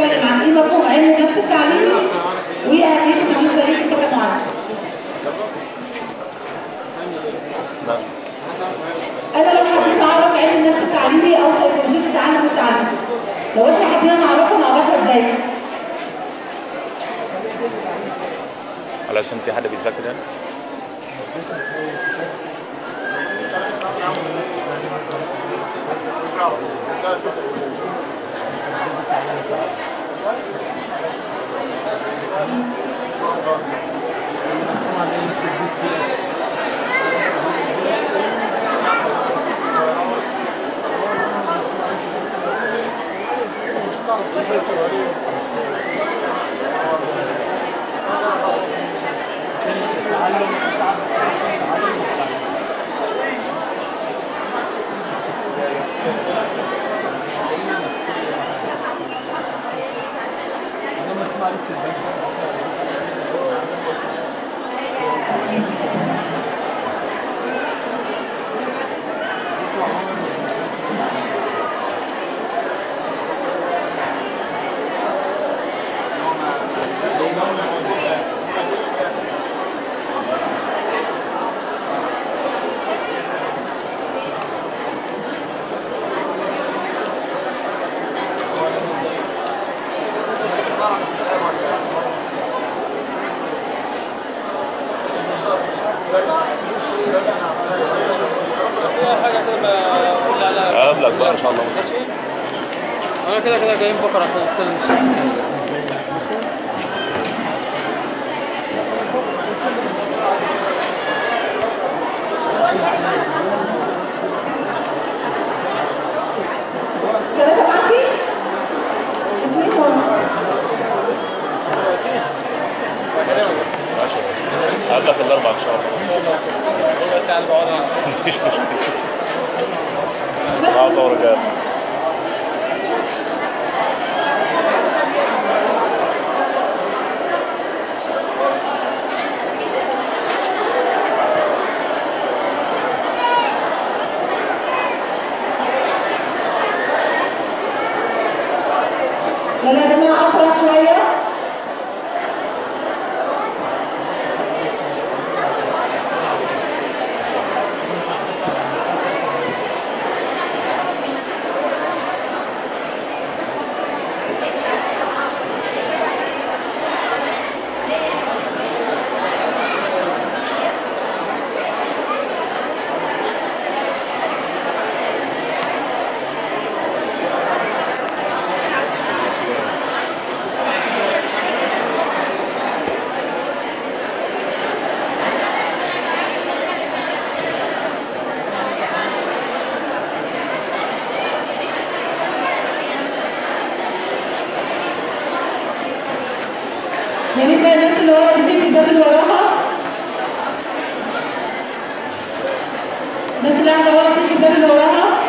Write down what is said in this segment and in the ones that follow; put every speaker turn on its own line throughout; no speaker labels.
هنتكلم عن ايه مفهوم علم النفس التعليمي واهميته بالنسبه ليك انت كمعلم انا لو حبيت اعرف علم النفس التعليمي او سيكولوجيه التعلم والتعليم لو احنا حبينا نعرفه نعرفها ازاي
علشان في حد بيذاكر يعني اقابلك بقى ان شاء الله
انا كده كده جايين بكره عشان استلم
ثلاثة معاكي؟ اثنين ورا.
ماشي اقابلك الاربع ان شاء الله مفيش مشكله معاك ورجال
يلا يا جماعة أسرع شوية يعني بقى الناس اللي ورا دي في الباب اللي وراها الناس اللي قاعدة ورا دي في الباب اللي وراها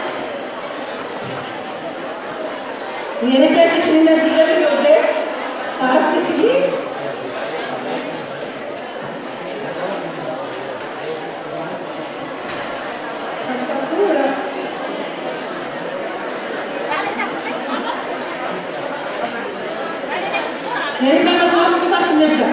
ويا ريت تاكد ان الناس دي الباب اللي قدام تعرفي تيجي يا ريت بقى ما تطلعش كده عشان نبدأ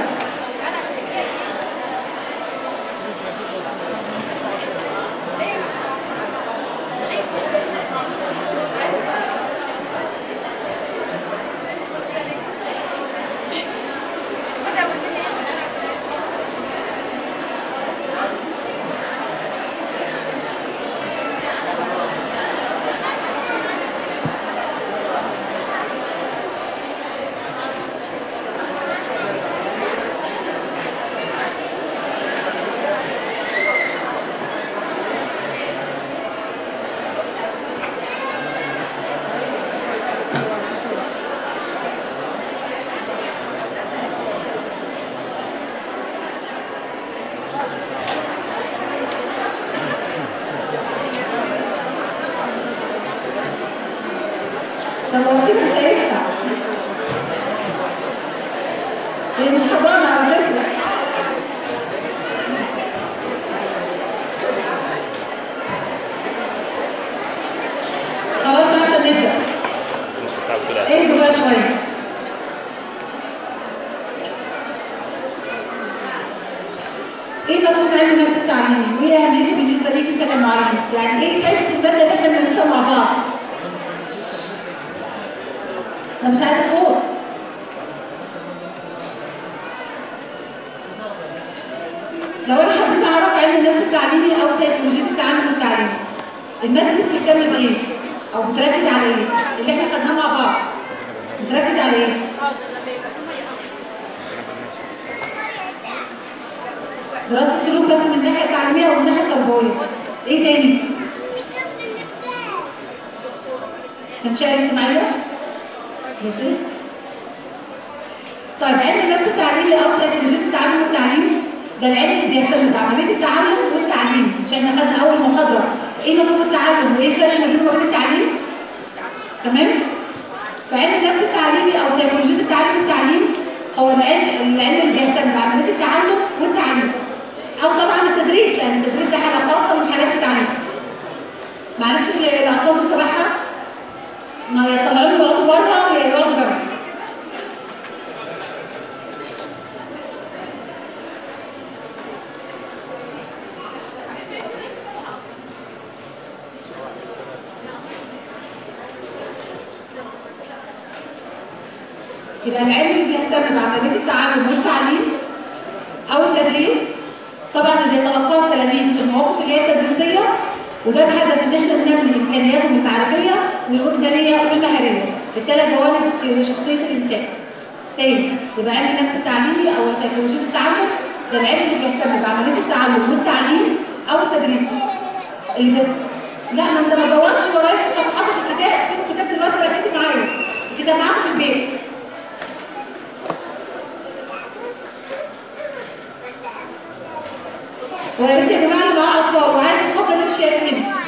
طب هو كده مش هينفع هي مش حضانة على فكرة خلاص بقى عشان نبدأ
نص ساعه بتقول
اهدوا بقى شوية ايه مفهوم علم النفس التعليمي وايه اهميته بالنسبه ليك انت كمعلم يعني ايه فايده الماده اللي احنا بندرسها مع بعض انا مش عايزه صوت لو انا حبيت اعرف علم النفس التعليمي او سيكولوجيه التعامل التعليمي الماده دي بتهتم بايه او بتركز على ايه اللي احنا خدناه مع بعض بتركز على ايه دراسه السلوك بس من الناحيه التعليميه ومن الناحيه التربويه ايه تاني تنشئه اجتماعيه ماشي طيب علم النفس التعليمي او سيكولوجيه التعامل والتعليم ده العلم اللي بيهتم بعمليه التعلم والتعليم مش احنا خدنا اول محاضره ايه مفهوم التعلم وايه الفرق ما بينه وبين التعليم تمام فعلم النفس التعليمي او سيكولوجيه التعلم والتعليم هو العلم العلم اللي بيهتم بعمليه التعلم والتعليم او طبعا التدريس لان التدريس ده حاجه خاصه من حالات التعليم معلش الاطفال تبعها ما يطلعوا يقعدوا بره ولا يقعدوا جنب يبقى العلم اللي بيهتم بعمليه التعلم والتعليم او التدريس طبعا اللي بيتلقاه التلاميذ في المواقف اللي هي التدريسيه وده بهدف ان احنا ننمي امكانياتهم المعرفيه والوجدانيه والمهاريه الثلاث جوانب في شخصيه الانسان. تاني يبقى علم النفس التعليمي او سيكولوجيه التعلم ده العلم اللي بيهتم بعمليه التعلم والتعليم او التدريس. اللي بس لا ما انت ما تدورش ورايا في صفحات الكتاب في الكتاب دلوقتي ركزي معايا الكتاب معاك في البيت ويا ريت يا جماعه اللي معاه اطفال وعايز يتفضل يمشي يا ريت يمشي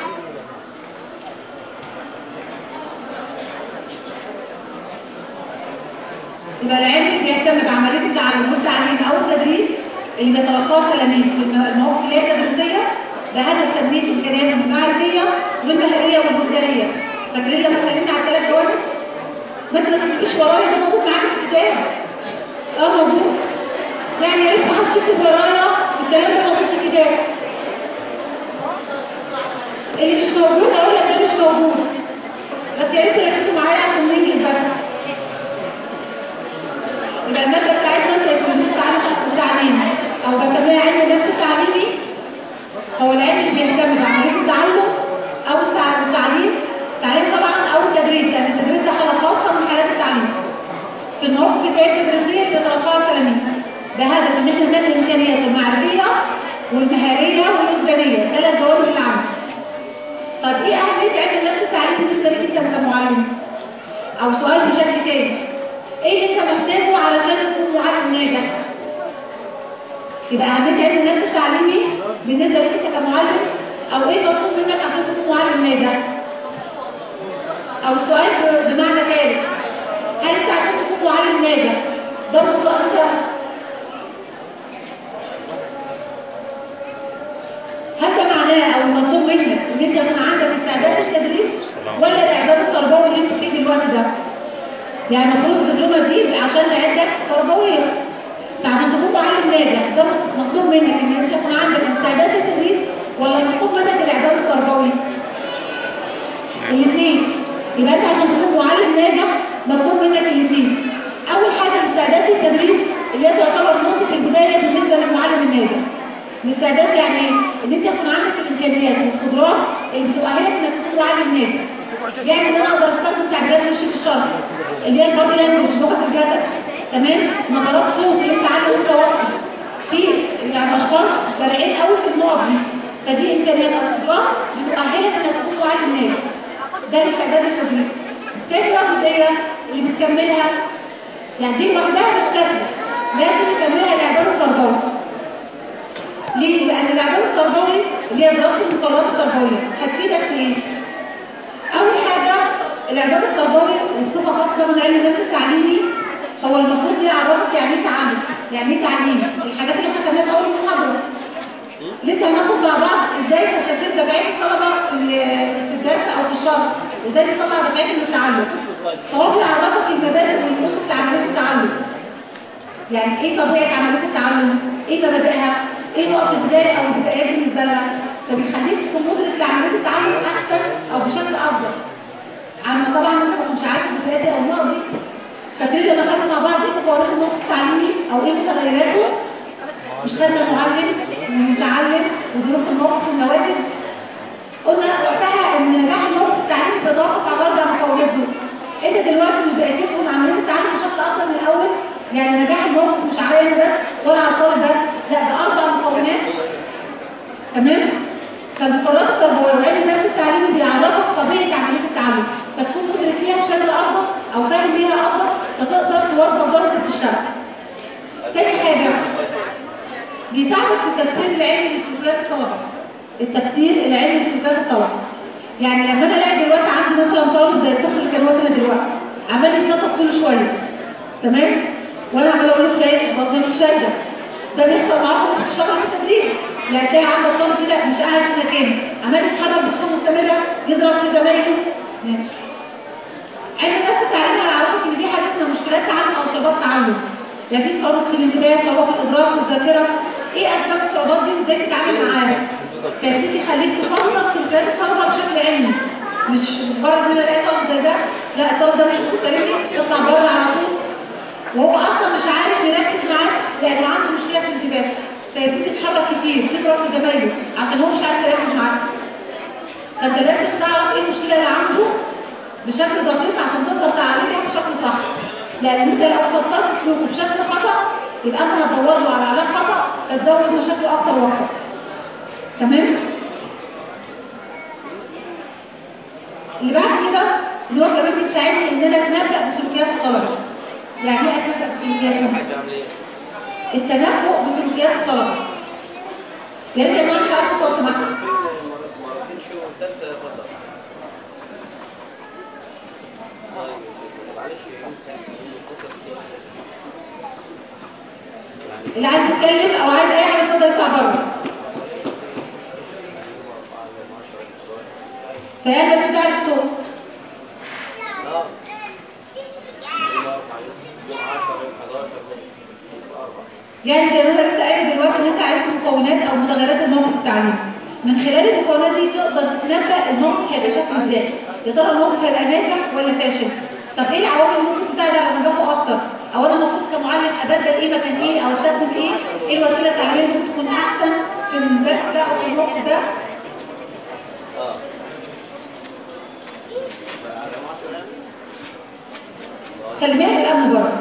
يبقى العلم اللي بيهتم بعمليه التعلم والتعليم او التدريس اللي بيتلقاه التلاميذ في المواقف اللي هي التدريسيه بهدف تنميه امكانياتهم المعرفيه والمهاريه والوجدانيه فاكرين لما اتكلمنا على الثلاث جوانب ما انت ما تكتبش ورايا ده موجود معاك في الكتاب اه موجود يعني يا ريت ما حدش يكتب ورايا الكلام ده موجود في الكتاب اللي مش موجود اقول لك ده مش موجود بس يا ريت تركزوا معايا عشان ننجز بس يبقى الماده بتاعتنا سيكولوجيه التعلم والتعليم او بسميها علم النفس التعليمي هو العلم اللي بيهتم بعمليه التعلم او التعليم التعليم طبعا او التدريس لان يعني التدريس ده حاله خاصه من حالات التعليم في المواقف التدريسيه اللي بيتلقاها التلاميذ بهدف ان احنا ننمي الامكانيات المعرفيه والمهاريه والوجدانيه ثلاث جوانب العمل طب ايه اهميه علم النفس التعليمي بالنسبه لك انت كمعلم او سؤال بشكل تاني ايه اللي انت محتاجه علشان تكون معلم ناجح يبقى اهميه علم النفس التعليمي بالنسبه لك انت كمعلم او ايه مطلوب منك عشان تكون معلم ناجح او السؤال بمعنى ثالث هل انت عشان تكون معلم ناجح ده مطلوب انت هل ده معناه او مطلوب منك ان انت يكون عندك استعداد للتدريس ولا الاعداد التربوي اللي انت فيه دلوقتي ده يعني المفروض الدبلومه دي عشان اعداد تربويه فعشان تكون معلم ناجح ده مطلوب منك ان انت يكون عندك استعداد للتدريس ولا مطلوب منك الاعداد التربوي الاثنين يبقى انت عشان تكون معلم ناجح مطلوب منك الاثنين اول حاجه الاستعداد للتدريس اللي هي تعتبر نقطه البدايه بالنسبه للمعلم الناجح الاستعداد يعني ايه؟ ان انت يكون عندك الامكانيات والقدرات اللي بتؤهلك انك تكون معلم ناجح يعني ان انا اقدر استخدم تعبيرات وشي في الشرح اللي هي البادي لانجوج لغه الجسد تمام نبرات صوت اللي انت عامل وانت واقف في يعني اشخاص بارعين قوي في النقط دي فدي امكانيات او قدرات بتؤهلك انك تكون معلم ناجح ده الاستعداد التدريس تاني بقى الجزئيه اللي بتكملها يعني دي لوحدها مش كافيه لازم تكملها الاعداد التربوي ليه؟ لأن الإعداد التربوي اللي هي دراسة المقررات التربوية هتفيدك في إيه؟ أول حاجة الإعداد التربوي بصفة خاصة من علم النفس التعليمي هو المفروض يعرفك يعني إيه تعلم، يعني إيه تعليم، الحاجات اللي احنا خدناها في أول محاضرة. لسه هناخد مع بعض إزاي تستفيد دفعات الطلبة في الدرس أو في الشرح، إزاي تطلع دفعات من التعلم. فهو بيعرفك المبادئ والأسس لعملية التعلم. يعني إيه طبيعة عملية التعلم؟ إيه مبادئها؟ ايه وقت البدايه او البدايات بالنسبه لها فبيخليك تكون مدرك لعمليه التعلم احسن او بشكل افضل عما طبعا انت ما كنتش عارف البدايه او النقط دي فاكرين لما خدنا مع بعض ايه مكونات النقط التعليمي او ايه متغيراته مش خدنا المعلم والمتعلم وظروف الموقف والنواتج قلنا وقتها ان نجاح الموقف التعليمي بيتوقف على اربع مكونات دول انت دلوقتي مش بقيت تفهم عمليه التعلم بشكل افضل من الاول يعني نجاح الموقف مش عليا بس ولا على الطالب بس لا ده اربع مكونات تمام فالقرارات التربويه وعلم النفس التعليمي بيعرفك طبيعه عمليه التعلم فتكون مدرك فيها بشكل افضل او فاهم بيها افضل فتقدر توظف درجه الشغف تاني حاجه بيساعدك في التفسير العلمي لسلوكيات الطلبه التفسير العلمي لسلوكيات الطلبه يعني لما انا الاقي دلوقتي عندي مثلا طالب زي الطفل اللي كان واقفنا دلوقتي عمال يتنطط كل شويه تمام وانا عمال اقول له شايف برضه مش شايفه ده بيحصل معاكم في الشرع في التدريب يعني تلاقي عندك طالب كده مش قاعد في مكانه عمال يتحرك بصفه مستمره يضرب في زمايله علم النفس التعليمي هيعرفك ان في حاجه اسمها مشكلات تعلم او صعوبات تعلم يعني في صعوبات في الانتباه صعوبات في الادراك والذاكره ايه اسباب الصعوبات دي وازاي تتعامل معاها فيبتدي يخليك تفصل سلوكيات الطلبه بشكل علمي مش مجرد ان انا الاقي طالب زي ده لا الطالب ده مش مختلف يطلع بره على طول وهو اصلا مش عارف يركز معاك لانه عنده مشكله في الانتباه فيبتدي يتحرك كتير تضرب في زمايله عشان هو مش عارف يركز معاك فانت لازم تعرف ايه المشكله اللي عنده بشكل دقيق عشان تقدر تعالجها بشكل صح لان انت لو فسرت سلوكه بشكل خطا يبقى انت هتدور له على علاج خطا فتزود مشاكله اكتر واكتر تمام اللي بعد كده اللي هو كمان بيساعدني ان انا اتنبأ بسلوكيات الطلبه يعني ايه اتنبأ بسلوكياتهم التنبؤ بسلوكيات الطلبه لان يا جماعه مش عارفه توصل معاكم اللي عايز يتكلم او عايز اي حاجه اتفضل يطلع بره فيا بتاع الصوت يعني زي ما انا لسه قايل دلوقتي ان انت عايز مكونات او متغيرات الموقف التعليمي من خلال المكونات دي تقدر تتنبأ الموقف هيبقى شكله ازاي يا ترى الموقف هيبقى ناجح ولا فاشل طب ايه العوامل اللي ممكن تساعد على نجاحه اكتر او انا المفروض كمعلم ابدل ايه مكان ايه او استخدم ايه ايه الوسيله التعليميه اللي ممكن تكون احسن في الدرس ده او في الموقف ده كلمات الامن بره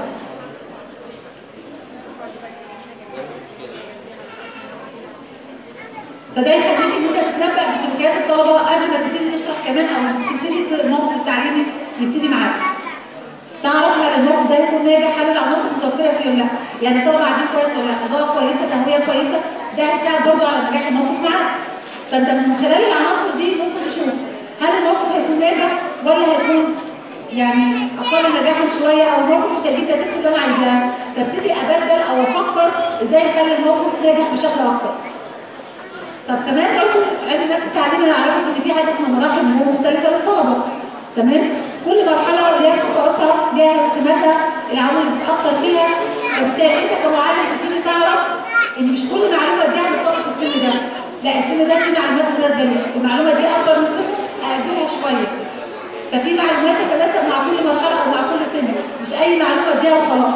فده يخليك ان انت تتنبأ بسلوكيات الطلبه قبل ما تبتدي تشرح كمان او تبتدي الموقف التعليمي يبتدي معاك تعرف هل الموقف ده يكون ناجح هل العناصر متوفره فيه ولا لا يعني الطلبه قاعدين كويس ولا لا اضاءه كويسه تهويه كويسه ده هيساعد برضه على نجاح الموقف معاك فانت من خلال العناصر دي ممكن تشوف هل الموقف هيكون ناجح ولا هيكون يعني اقل نجاحا شويه او الموقف مش هيجيب النتيجه اللي انا عايزاها فابتدي ابدل او افكر ازاي اخلي الموقف ناجح بشكل اكتر طب كمان برضه علم النفس التعليمي انا عرفت ان في حاجه اسمها مراحل نمو مختلفه للطلبه تمام كل مرحله ليها خطواتها ليها سماتها العوامل اللي بتاثر فيها فبالتالي انت كمعلم تبتدي تعرف ان مش كل معلومه دي هتطبق في السن ده لا السن ده في معلومات مناسبه ليه المعلومه دي اكبر من السن هاجلها شويه ففي معلومات تتناسب مع كل مرحله او مع كل سن مش اي معلومه اديها وخلاص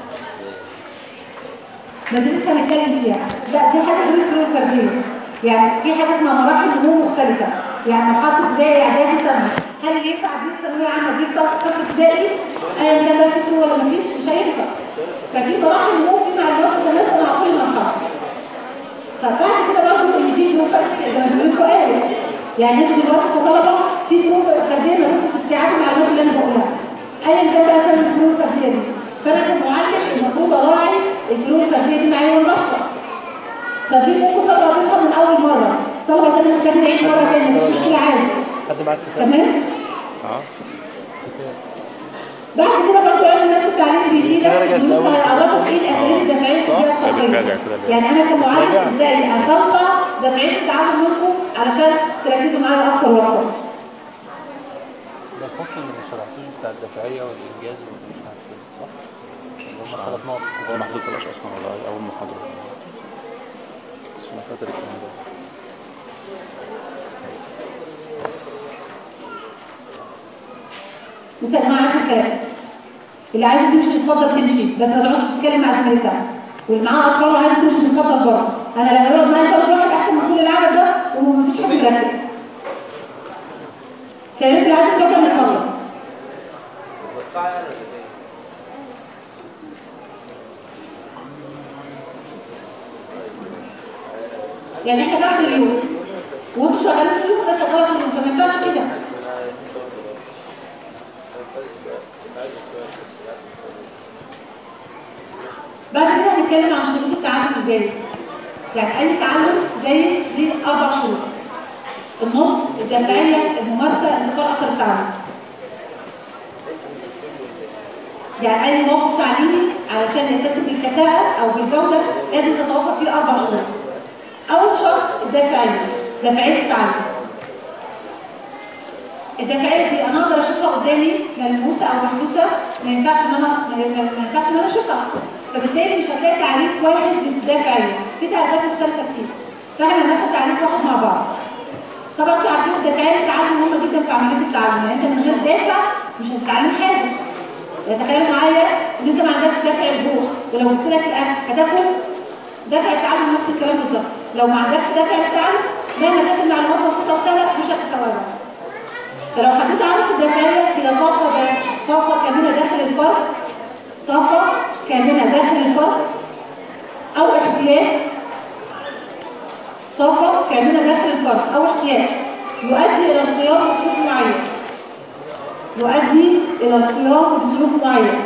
ما دي لسه هنتكلم فيها لا دي حاجه غير الفنون الفرديه يعني في حاجه اسمها مراحل نمو مختلفه يعني مرحله ابتدائي اعدادي ثانوي هل ينفع دي ثانويه عامه دي بتاعت طفل ابتدائي ايا كان ده فكره ولا مفيش مش هينفع ففي مراحل نمو في معلومات تتناسب مع كل مرحله فبعد كده برضه ان في فنون فرديه زي ما بيقولوا سؤال يعني انتوا دلوقتي كطلبه في فنون فرديه موجوده في استيعاب المعلومات اللي انا بقولها ايا كان بقى سن الفنون الفرديه دي فانا كمعلم المفروض اراعي الفنون الفرديه دي معايا والبشره ففي ممكن طلبه تفهم من اول مره طلبه تانية ممكن تعيد مره تانية مش مشكله عادي
حد معاك كتاب؟
تمام
اه
بعد كده برضه علم النفس التعليمي بيفيدك ان انت هيعرفك ايه الاساليب الدفاعيه
صح.
التجاريه
بتراجع
الصحيه
كده.
يعني انا كمعلم ازاي اطلع دفعيه التعامل منكم علشان تركزوا معايا اكتر واكتر
ده الفصل اللي ما شرحتوش بتاع الدفاعية والإنجاز ومش عارف ايه صح؟ اللي هم ثلاث نقط
ما حضرتهاش اصلا ولا اول محاضره
بس انا فاكر الكلام ده
بص يا جماعه اخر كلام اللي عايز تمشي اتفضل تمشي بس ما تقعدش تتكلم مع زميلتك واللي معاه اطفال وعايز تمشي اتفضل بره انا لما بقعد معايا ثلاث واحد احسن من كل العدد ده ومفيش حد يركز فياريت اللي عايز يتفضل يتفضل يعني احنا بعد اليوم وانتوا شغالين في اليوم ده شغال في اليوم فما ينفعش كده بعد كده هنتكلم عن شروط التعلم الجيد يعني اي تعلم جيد ليه اربع شروط النطق الدفاعيه الممارسه انتقال اثر التعلم يعني اي موقف تعليمي علشان يتسم بالكفاءه او بالجوده لازم تتوفر فيه اربع شروط اول شرط الدافعيه دافعيه التعلم الدافعيه دي انا اقدر اشوفها قدامي ملموسه او محسوسه ما ينفعش ان انا ما ما ينفعش ان انا اشوفها فبالتالي مش هتلاقي تعريف واحد للدافعيه في تعريفات مختلفه كتير فاحنا هناخد تعريف واحد مع بعض طبعا انتوا عارفين الدافعيه التعلم مهمه جدا في عمليه التعلم يعني انت من غير دافع مش هتتعلم حاجه يعني تخيل معايا ان انت ما عندكش دافع الجوع ولو قلت لك الاكل هتاكل دافع التعلم نفس الكلام بالظبط لو ما عندكش دافع التعلم مهما كانت المعلومات بسيطه وسهله مش هتستوعبها فلو حبيت اعرف الدافعيه هي طاقه طاقه كامله داخل الفرد طاقه كامله داخل الفرد او احتياج طاقه كامله داخل الفرد او احتياج يؤدي الى القيام بسلوك معين يؤدي الى القيام بسلوك معين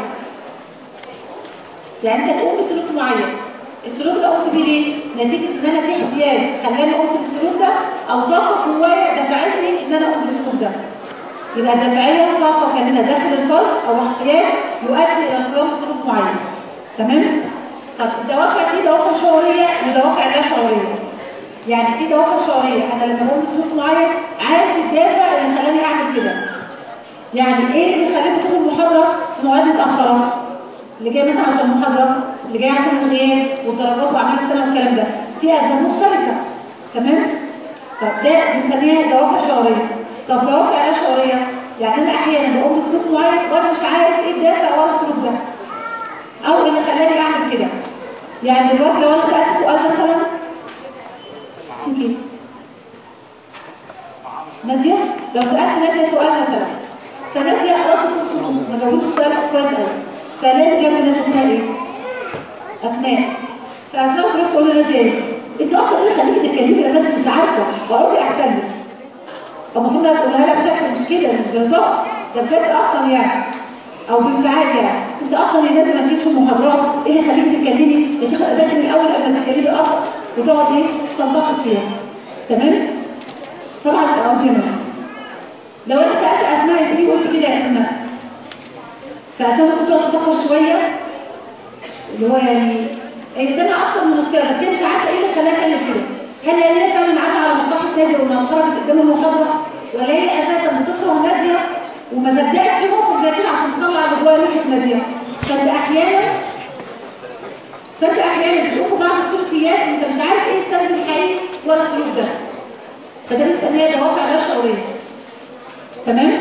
يعني انت تقوم بسلوك معين السلوك ده قمت بيه ليه؟ نتيجة ان انا في احتياج خلاني قمت بالسلوك ده او طاقة جوايا دفعتني ان انا قمت بالسلوك ده يبقى الدفعية طاقة كاملة داخل الفرد او احتياج يؤدي الى القيام بسلوك معين تمام؟ طب الدوافع دي دوافع شعورية ودوافع لا شعورية يعني في دوافع شعورية انا لما بقوم بسلوك معين عارف الدافع اللي خلاني اعمل كده يعني ايه اللي خلاني ادخل المحاضرة في مواعيد متأخرة اللي جاي مثلا عشان المحاضرة اللي جاي عشان الغياب والدرجات وعملت السنة والكلام ده في أسباب مختلفة تمام؟ طب ده بنسميها دوافع شعورية طب دوافع لا شعورية يعني أنا أحيانا بقوم بسلوك معين وأنا مش عارف إيه الدافع ولا السلوك ده أو اللي خلاني أعمل كده يعني دلوقتي لو أنا سألت سؤال مثلا يمكن نادية لو سألت نادية سؤال مثلا فنادية خلاص ما جاوبتش السؤال كويس قوي فلازم جنب الناس اسمها ايه؟ اسماء فاسماء تروح تقول لنا تاني انت اصلا ايه اللي خليكي تتكلمي الناس مش عارفه واقول لي احسن لك المفروض انا تقولها لك بشكل مش كده مش بالظبط ده بجد اصلا يعني او بانفعال يعني انت اصلا يا ناس ما تجيش في المحاضرات ايه اللي خليكي تتكلمي يا شيخ اذاكر من الاول قبل ما تتكلمي اصلا وتقعد ايه تنتقد فيها تمام طبعا الاوجه لو انا سالت اسماء انت ليه قلت كده يا اسماء فعشان كنت اتفكر شويه اللي هو يعني السنة أكتر من الصيغة بس هي مش عارفة إيه اللي خلاها تعمل كده هل هي فعلا عارفة على مصلحة نادية وإنها خرجت قدام المحاضرة ولا هي أساسا بتكره نادية وما صدقت في موقف زي كده عشان تطلع اللي جواها ريحة نادية فأنت أحيانا فأنت أحيانا بتقوم بعض السلوكيات أنت مش عارف إيه السبب الحقيقي ولا السلوك ده فده بنسميها دوافع غير شعورية تمام؟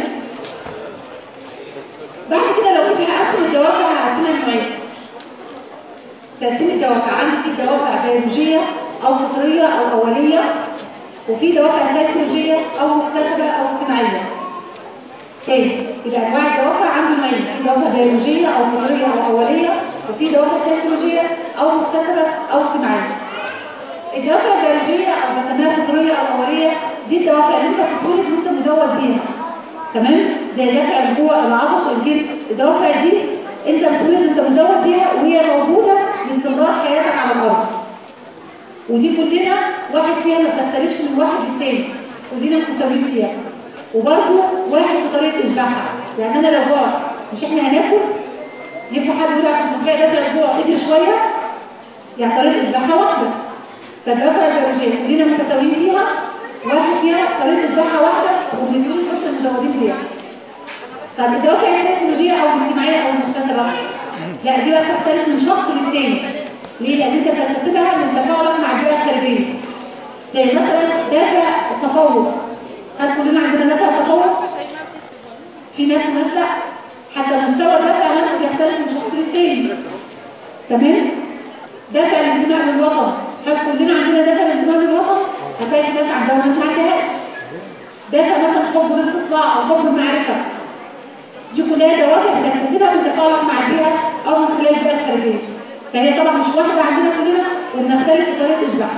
بعد كده لو جيت هقسم الدوافع هقسمها نوعين تقسيم الدوافع عندي في دوافع بيولوجيه او فطريه او اوليه وفي دوافع سيكولوجيه او مكتسبه او اجتماعيه تاني يبقى انواع الدوافع عندي نوعين في دوافع بيولوجيه او فطريه او اوليه وفي دوافع سيكولوجيه او مكتسبه او اجتماعيه الدوافع البيولوجيه او بسميها فطريه او اوليه دي الدوافع اللي انت بتتولد وانت مزود بيها تمام زي دافع الجوع العطش الجسم الدوافع دي انت بتقول انت مزود بيها وهي موجوده لاستمرار حياتك على الارض ودي كلنا واحد فيها ما بتختلفش من واحد للتاني كلنا متساويين فيها وبرضه واحد في طريقه البحث يعني انا لو جوع مش احنا هناكل ينفع حد يقول عشان تطلع دافع الجوع اجري شويه يعني طريقه البحث واحده فالدوافع البيولوجيه كلنا متساويين فيها واحد فيها طريقه البحث واحده وبندون فرصه مزودين فيها طب الدوافع السيكولوجيه او الاجتماعيه او المكتسبه لا دي بقى تختلف من شخص للتاني ليه؟ لان انت بتكتسبها من تفاعلك مع البيئه الخارجيه زي مثلا دافع التفوق هل كلنا عندنا دافع التفوق؟ في ناس وناس لا حتى مستوى الدافع نفسه بيختلف من شخص للتاني تمام؟ دافع الانتماء للوطن هل كلنا عندنا دافع الانتماء للوطن؟ هتلاقي ناس عندها وناس ما عندهاش دافع مثلا حب الاستطلاع او حب المعرفه دي كلها دوافع بنكتسبها من تفاعلك مع البيئه او من خلال البيئه الخارجيه فهي طبعا مش واحده عندنا كلنا وبنختلف في طريقه اشباعها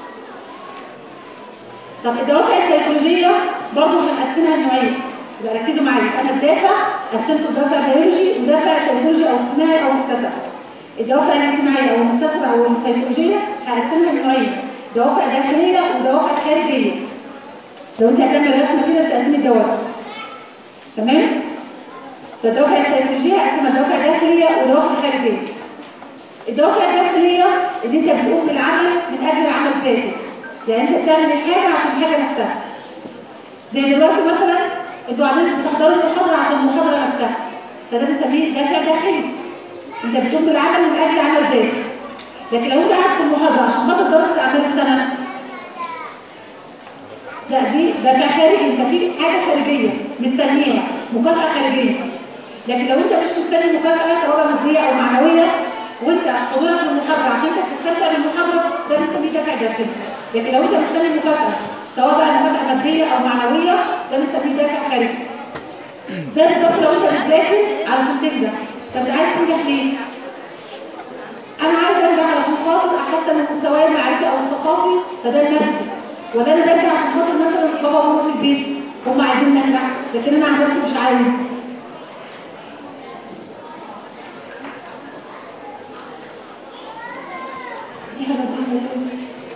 طب الدوافع السيكولوجيه برضه هنقسمها لنوعين يبقى ركزوا معايا انا الدافع قسمته لدافع بيولوجي ودافع سيكولوجي او اجتماعي او مكتسب الدوافع الاجتماعيه او المكتسبه او السيكولوجيه هنقسمها لنوعين دوافع داخليه ودوافع خارجيه لو انت هتعمل رسمه كده تقسيم الدوافع تمام فالدوافع السيكولوجيه هقسمها دوافع داخليه ودوافع خارجيه الدوافع الداخليه اللي انت بتقوم بالعمل من اجل العمل ذاته يعني انت بتعمل الحاجه عشان الحاجه نفسها زي دلوقتي مثلا انتوا قاعدين بتحضروا المحاضره عشان المحاضره نفسها فده بنسميه دافع داخلي انت بتقوم بالعمل من اجل عمل ذاته لكن لو انت قاعد في المحاضره عشان خاطر دراسه اعمال السنه لا دي دافع خارجي انت في حاجه خارجيه مستنيها مكافاه خارجيه لكن لو انت مش مستني مكافاه سواء ماديه او معنويه وانت حضورك للمحاضره عشان انت بتستمتع بالمحاضره ده بنسميه دافع داخلي لكن لو انت مستني مكافاه سواء بقى مكافاه ماديه او معنويه ده بنسميه دافع خارجي ده بالظبط لو انت بتذاكر علشان تنجح طب عايز تنجح ليه؟ انا عايز انجح علشان خاطر احسن من مستواي المعرفي او الثقافي فده النفسي وده انا بنجح عشان خاطر مثلا بابا وماما في البيت هم عايزين ننجح لكن انا عن نفسي مش عايز دي حاجه مهمة أوي.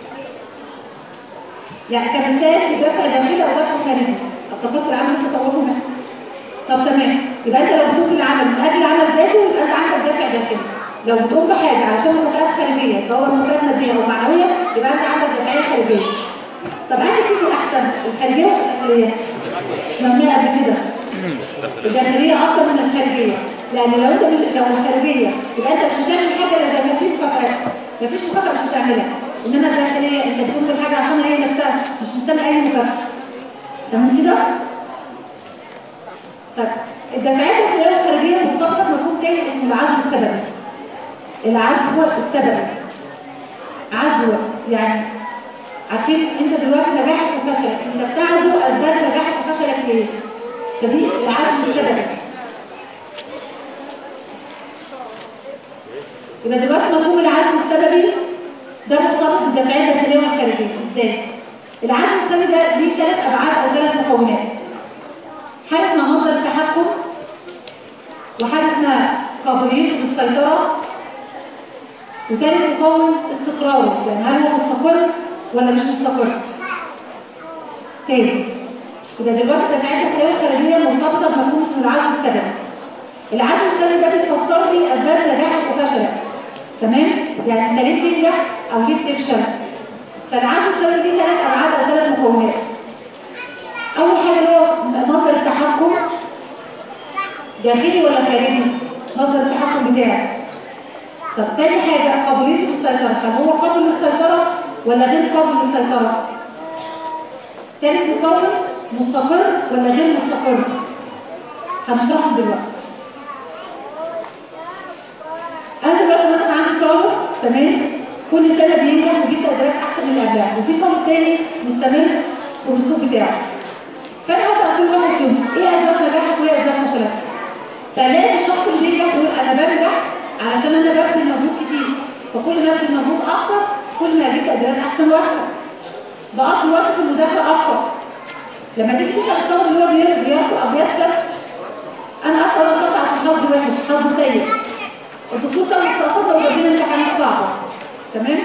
يعني كمثال في دافع داخلي او دافع خارجي التفاصيل العمل تطورنا طب تمام يبقى انت لو بتقوم بالعمل من اجل عمل ذاتي يبقى انت عندك دافع داخلي لو بتقوم بحاجه علشان مكافآت خارجيه سواء مكافآت ماديه او معنويه يبقى انت عندك دافعيه خارجيه طب انت فيكم احسن الخارجيه ولا الداخليه؟ سمعناها قبل كده الداخليه اكتر من الخارجيه لان لو انت مش لو الخارجيه يبقى انت مش هتعمل حاجه لازم مفيش مكافاه مفيش مكافاه مش هتعملها انما الداخليه انت بتقوم بالحاجه عشان هي نفسها مش مستني اي مكافاه تمام كده؟ طيب الدفعات الخلال الخارجية مرتبطة بمفهوم تاني اسمه العزو السببي العزو السببي عزو يعني عارفين انت دلوقتي نجاحك وفشلك انت بتعزو اسباب نجاحك وفشلك ليه فدي العزو السببي يبقى دلوقتي مفهوم العزو السببي ده مرتبط بالدفعات الداخلية والخارجية ازاي؟ العزو السببي ده ليه ثلاث ابعاد او ثلاث مكونات حاجة اسمها مصدر التحكم وحاجة اسمها قابليته للسيطرة وثالث مكون استقراره يعني هل هو مستقر ولا مش مستقر تاني يبقى دلوقتي دفعات الخلايا الخارجية مرتبطة بمفهوم اسمه العزو السببي العزو السببي ده بيفسر لي أسباب نجاحك وفشلك تمام؟ يعني انت ليه تنجح أو ليه تفشل فالعزو السببي ليه ثلاث أبعاد أو ثلاث مكونات أول حاجة اللي هو مصدر التحكم داخلي ولا خارجي مصدر التحكم بتاعك طب تاني حاجة قابليته للسيطرة هل هو قابل للسيطرة ولا غير قابل للسيطرة تالت مكون مستقر ولا غير مستقر هنشرحه دلوقتي أنا دلوقتي مثلا عندي طالب تمام كل سنة بينجح ويجيب تقديرات أحسن من اللي قبلها وفي طالب تاني مستمر في الأسلوب بتاعه فانا هسأل كل واحد فيهم ايه اسباب نجاحك وايه اسباب فشلك فلاقي الشخص اللي بينجح يقول انا بنجح علشان انا ببذل مجهود كتير فكل ما ابذل مجهود اكتر كل ما اجيب تقديرات احسن واحسن بقضي وقت في المذاكره اكتر لما تيجي تسال الطالب اللي هو بيرفض او بيفشل انا اقدر اقطع عشان حظ وحش حظ سيء الدكتور كان مستقصد وبدينا امتحانات صعبه تمام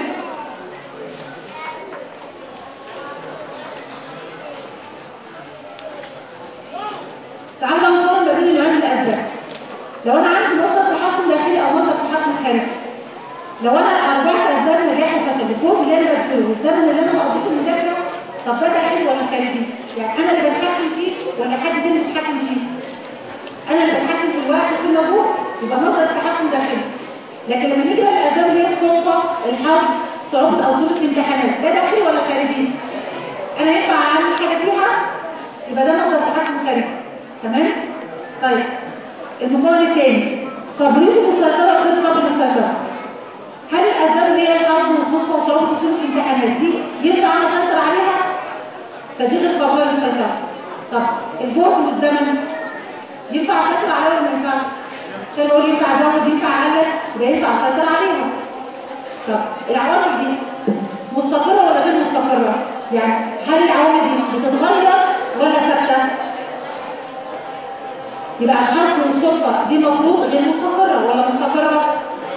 تعالوا بقى نقارن ما بين النوعين من الاسباب لو انا عندي مصدر تحكم داخلي او مصدر تحكم خارجي لو انا ارجعت اسباب نجاحي وفشل الجهد اللي انا ببذله والزمن اللي انا قضيته المذاكره طب ده داخلي ولا خارجي يعني انا اللي بتحكم فيه ولا حد تاني بيتحكم فيه انا اللي بتحكم في الوقت وفي المجهود يبقى مصدر التحكم داخلي لكن لما نيجي بقى الاسباب اللي هي الصدفه الحظ صعوبه او ظروف الامتحانات ده داخلي ولا خارجي انا ينفع اعمل حاجه فيها يبقى ده مصدر تحكم خارجي تمام طيب المكون الثاني قابليه المسيطره وغير قابل السيطره هل الاسباب اللي هي الحظ والصدفه وصعوبه ظروف الامتحانات دي ينفع انا اسيطر عليها فدي غير قابله للسيطره طب الجهد والزمن ينفع اسيطر عليها ولا ما ينفعش عشان يقول ينفع ازود ينفع اقلل يبقى ينفع اسيطر عليها طب العوامل دي مستقرة ولا غير مستقرة؟ يعني هل العوامل دي بتتغير ولا ثابتة؟ يبقى الحظ والصدفة دي مفروض غير مستقرة ولا مستقرة؟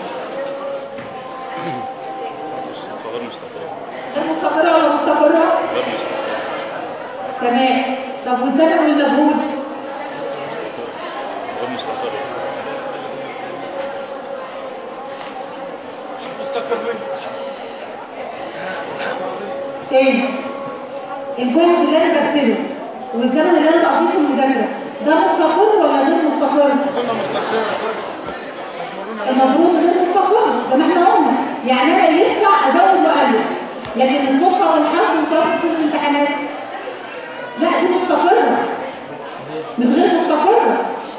غير مستقر
غير مستقرة ولا مستقرة؟
غير مستقر
تمام طب والزمن والمجهود؟
غير مستقر
تاني الجهد اللي انا بكتبه والزمن اللي انا بقضيه في المذاكرة ده مستقر ولا غير مستقر؟ المفروض غير مستقر زي ما احنا قلنا يعني انا ينفع ازود واقلل لكن الصدفه والحظ وصرف في الامتحانات لا دي مستقره مش غير مستقره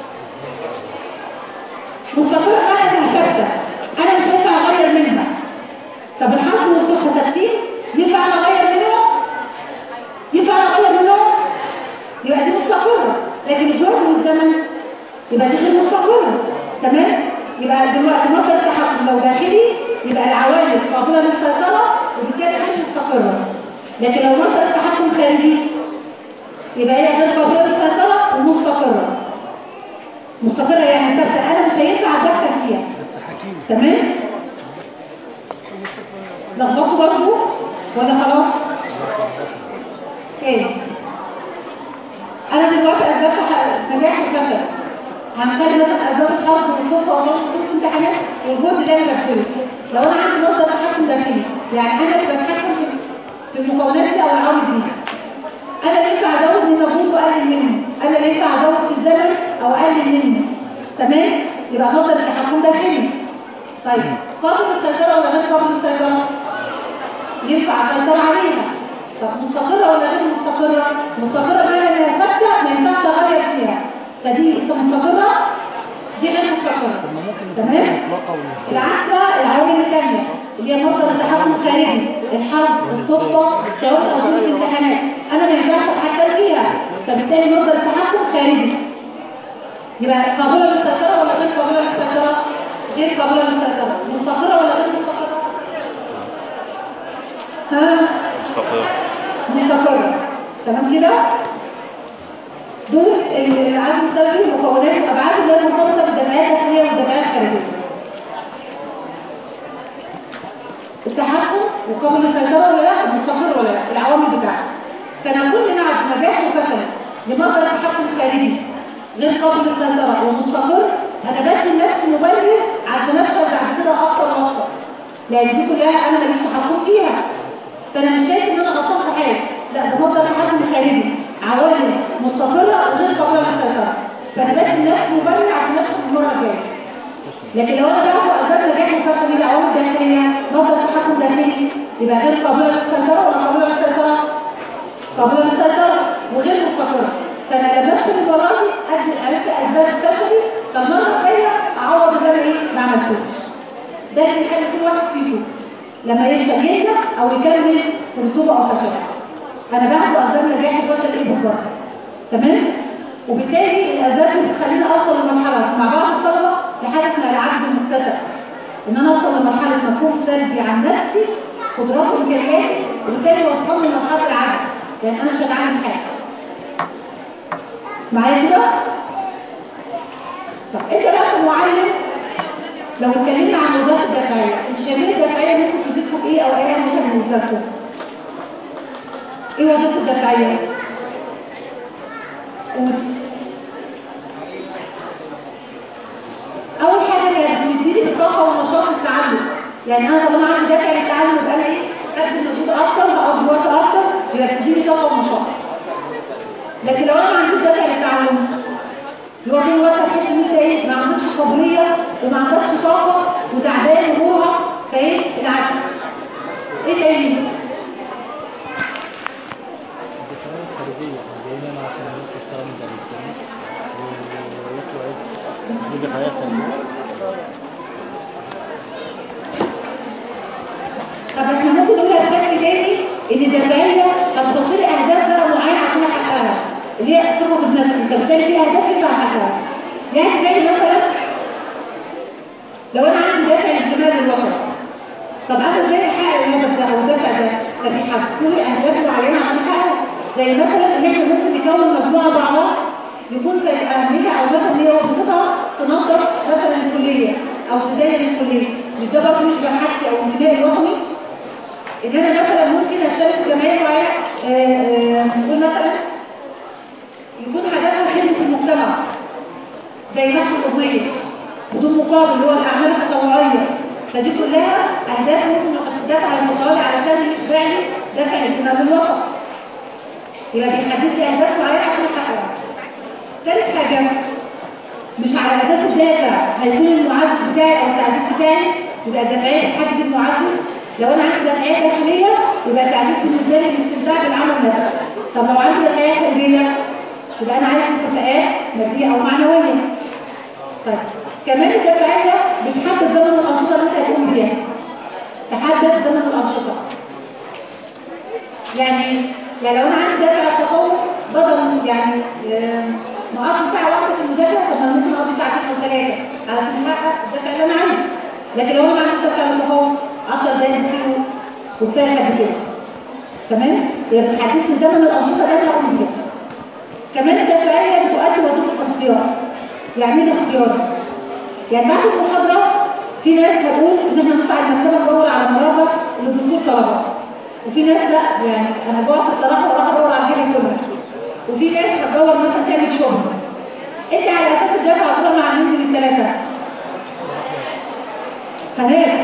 مستقره انا ثابته انا مش هينفع اغير منها طب الحظ والصدفه ثابتين ينفع انا اغير منهم ينفع انا اغير منهم يبقى دي مستقره لكن الجهد والزمن يبقى دي غير مستقره تمام يبقى دلوقتي مصدر التحكم لو داخلي يبقى العوامل قابله للسيطره وبالتالي غير مستقره لكن لو مصدر التحكم خارجي يبقى هي غير قابله للسيطره ومستقره مستقره يعني ثابته انا مش هينفع اتدخل فيها تمام لخبطوا برضه ولا خلاص ايه انا دلوقتي اسباب نجاح وفشل هنخلي مثلا اسباب الحظ والصدفه وغير صدفه امتحانات والجهد ده انا بكتبه لو انا عندي مصدر تحكم داخلي يعني انا اللي بتحكم في- في المكونات دي او العوامل دي انا اللي ينفع ازود من مجهود واقلل منه انا اللي ينفع ازود في الزمن او اقلل منه تمام يبقى مصدر التحكم داخلي طيب قابل السيطره ولا غير قابل السيطره ينفع اسيطر عليها طب مستقرة ولا غير مستقرة؟ مستقرة بمعنى انها ثابتة ما ينفعش اغير فيها فدي مستقرة دي غير مستقرة
طب ما ممكن
تمام؟
مطلقة ولا
العكس بقى العوامل الثانية اللي هي مصدر التحكم الخارجي الحظ الصدفة شعور او ظروف الامتحانات انا ما ينفعش اتحكم فيها فبالتالي مصدر التحكم خارجي يبقى قابلة للسيطرة ولا غير قابلة للسيطرة؟ غير قابلة للسيطرة مستقرة ولا غير مستقرة؟ ها؟
مستقر
مستقرة تمام كده دول العدد السلبي مكونات الابعاد اللي هي مرتبطه بالدفعات الداخليه والدفعات الخارجيه التحكم وقابل السيطره ولا لا مستقر ولا لا العوامل بتاعته فانا كل نعرف نجاح وفشل لمصدر التحكم الخارجي غير قابل للسيطره ومستقر انا بدي لنفسي مبرر عشان افشل بعد كده اكتر واكتر لان دي كلها انا ماليش تحكم فيها فانا مش شايف ان انا غلطان في حاجه لا ده مصدر تحكم خارجي عوامل مستقره وغير قابله للسيطره فانا بدي لنفسي مبرر عشان افشل المره الجايه لكن لو انا باخد اسباب نجاح وفشل دي عوامل داخليه مصدر تحكم داخلي يبقى غير قابله للسيطره ولا قابله للسيطره قابله للسيطره وغير مستقره فانا لما افشل المره دي ادي عرفت اسباب فشلي فالمره الجايه اعوض اللي انا ايه ما عملتوش ده اللي يخلي كل واحد فيكم لما يفشل ينجح او يكمل في رسوبه او فشل انا باخد اسباب نجاح وفشل ايه بالظبط تمام وبالتالي الاسباب اللي بتخليني اوصل لمرحله مع بعض الطلبه لحاجه اسمها العجز المكتسب ان انا اوصل لمرحله مفهوم سلبي عن نفسي قدرات وامكانياتي وبالتالي وصلني لمرحله العجز لان انا مش هتعلم حاجه معايا كده طب انت بقى كمعلم لو اتكلمنا عن وظائف الدفاعيه الشباب الدفاعيه ممكن تضيفوا ايه او ايه مثلا بالنسبه لكم ايه وظيفه الدفاعيه قول. اول حاجه هي بتديني الطاقه والنشاط التعلم يعني انا طالما عندي دافع للتعلم يبقى انا ايه ابذل مجهود اكتر هقضي وقت اكتر يبقى بتديني طاقه ونشاط لكن لو انا ما عنديش دافع للتعلم اللي هو طول الوقت هتحس ان انت ايه ما عندكش قابليه وما عندكش طاقه وتعبان ومرهق فايه العكس ايه تاني
الدفاعية الخارجية جايين هنا عشان الناس تشتغل مدرسين ويطلعوا ايه دي دفاعية خارجية
طب احنا ممكن نقولها بشكل تاني ان الدفاعية هتصير اهداف بقى معينة عشان احققها اللي هي ثقة بالنفس انت بالتالي في اهداف ينفع احققها يعني زي مثلا لو انا عندي دافع الاجتماعي للوطن طب انا ازاي احقق الهدف ده او الدافع ده فبيحطوا لي اهداف معينة عشان احققها زي مثلا ان احنا ممكن نكون مجموعة ضعاف يكون في اهميتها او مثلا هي وظيفتها تنظف مثلا الكلية او تزين الكلية مش ده برضه مش بحثي او انتمائي الوطني ان انا مثلا ممكن اشارك في جمعيه معينه آه، آه، نقول مثلا يكون هدفها خدمه المجتمع زي نحو الاغنيه بدون مقابل اللي هو الاعمال التطوعيه فدي كلها اهداف ممكن تدفع على المتطوع علشان يتبع لي دفع الانتماء للوطن يبقى بيحدد لي اهداف معينه عشان احققها ثالث حاجه مش على اساس الدافع هيكون المعدل بتاعي او التعديل بتاعي يبقى الدفعيه تحدد المعدل لو انا عندي دفعيه داخليه يبقى التعديل بالنسبه لي الاستمتاع بالعمل نفسه طب لو عندي دفعيه خارجيه يبقى انا عايز مكافآت ماديه او معنويه طيب كمان الدفعيه بتحدد زمن الانشطه اللي انت هتقوم بيها تحدد زمن الانشطه يعني يعني لو انا عندي دافع تطوع بدل يعني آه، ما اقضي ساعه واحده في المذاكره طب انا ممكن اقضي ساعتين او ثلاثه علشان احقق الدافع اللي انا عايزه لكن لو انا ما عنديش دافع للتطوع 10 دقايق كيلو وكفايه قد كده تمام يبقى بتحدد لي زمن الانشطه اللي انا هقوم بيها كمان الدافعيه بتؤدي وظيفه الاختيار يعني ايه الاختيار يعني بعد المحاضره في ناس هتقول ان احنا نطلع المكتبه ندور على مراجع للدكتور طلبه وفي ناس لا يعني انا جوه في الصراحه واروح ادور على حاجه كلها وفي ناس هتدور مثلا تعمل شغل انت على اساس الدافع هتروح مع مين من الثلاثه فناس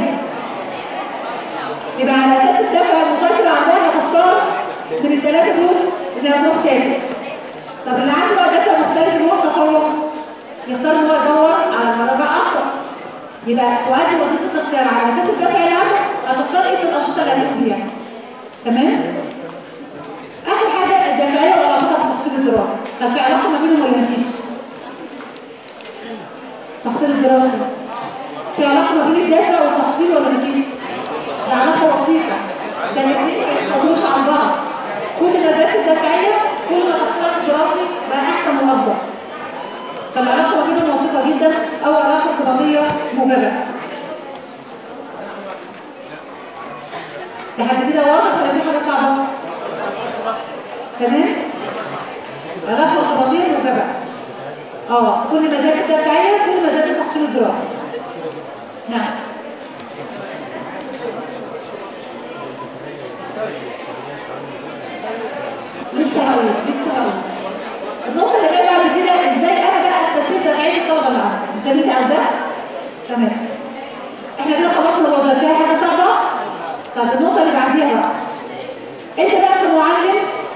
يبقى على اساس الدفع المسيطر عندها هتختار من الثلاثه دول انها تروح تاني طب اللي عنده بقى دفع مختلف اللي هو التفوق يختار ان هو يدور على المراجع اكتر يبقى تؤدي وظيفه الاختيار على اساس الدفع اللي عنده هتختار ايه الانشطه اللي هتقوم بيها تمام اخر حاجه الدفعيه وعلاقتها بتخطيط الدراسه طب في علاقه ما بينهم ولا مفيش تخطيط الدراسه في علاقه ما بين الدافع والتخطيط ولا مفيش ده علاقه وثيقه ده الاثنين ما يتخلوش عن بعض كل ما زادت الدفعيه كل ما تخطيط الدراسي بقى احسن وافضل فالعلاقه ما بينهم وثيقه جدا او علاقه ارتباطيه موجبه لحد كده واضح ولا في حاجه صعبه تمام علاقه ارتباطيه موجبه اه كل ما زادت الدفعيه كل ما زادت تحصيل الدراسي نعم لسه هقول لسه هقول النقطه اللي جايه بعد كده ازاي انا بقى استفيد دفعيه الطلبه اللي عندي انت لسه عايزاه تمام احنا كده خلصنا الوضع فيها حاجه صعبه طب النقطه اللي بعديها بقى انت بقى كمعلم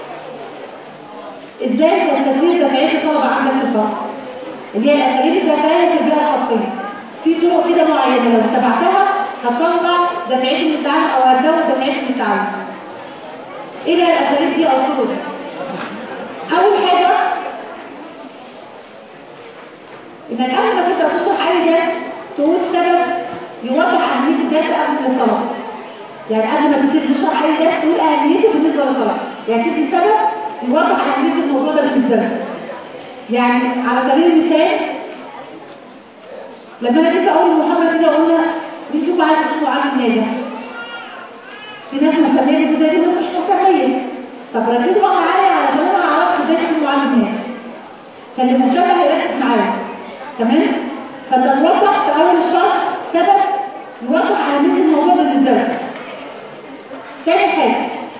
ازاي تستفيد دفعيه الطلبه عندك في الفصل اللي هي الاساليب الدفعيه في البيئه الخاصيه في طرق كده معينه لو اتبعتها هتطلع دفعيه التعلم او هتزود دفعيه التعلم ايه بقى الاساليب دي او الطرق دي اول حاجه انك قبل ما تبدا تشرح اي درس تقول سبب يوضح اهميه الدرس قبل للطلبه يعني قبل ما تبتدي تشرح اي درس تقول اهميته بالنسبه للطلبه يعني تدي سبب يوضح اهميه الموضوع ده بالنسبه لك يعني على سبيل المثال لما انا جيت اقول المحاضره كده قلنا مين فيكم عايز يكون معلم ناجح في ناس مهتميه بالجزئيه دي وناس مش مهتميه طب ركزوا بقى معايا علشان انا اعرف ازاي تكون معلم ناجح فاللي مهتم هيركز معايا تمام فانت توضح في اول الشرح سبب يوضح اهميه الموضوع بالنسبه لك تاني حاجه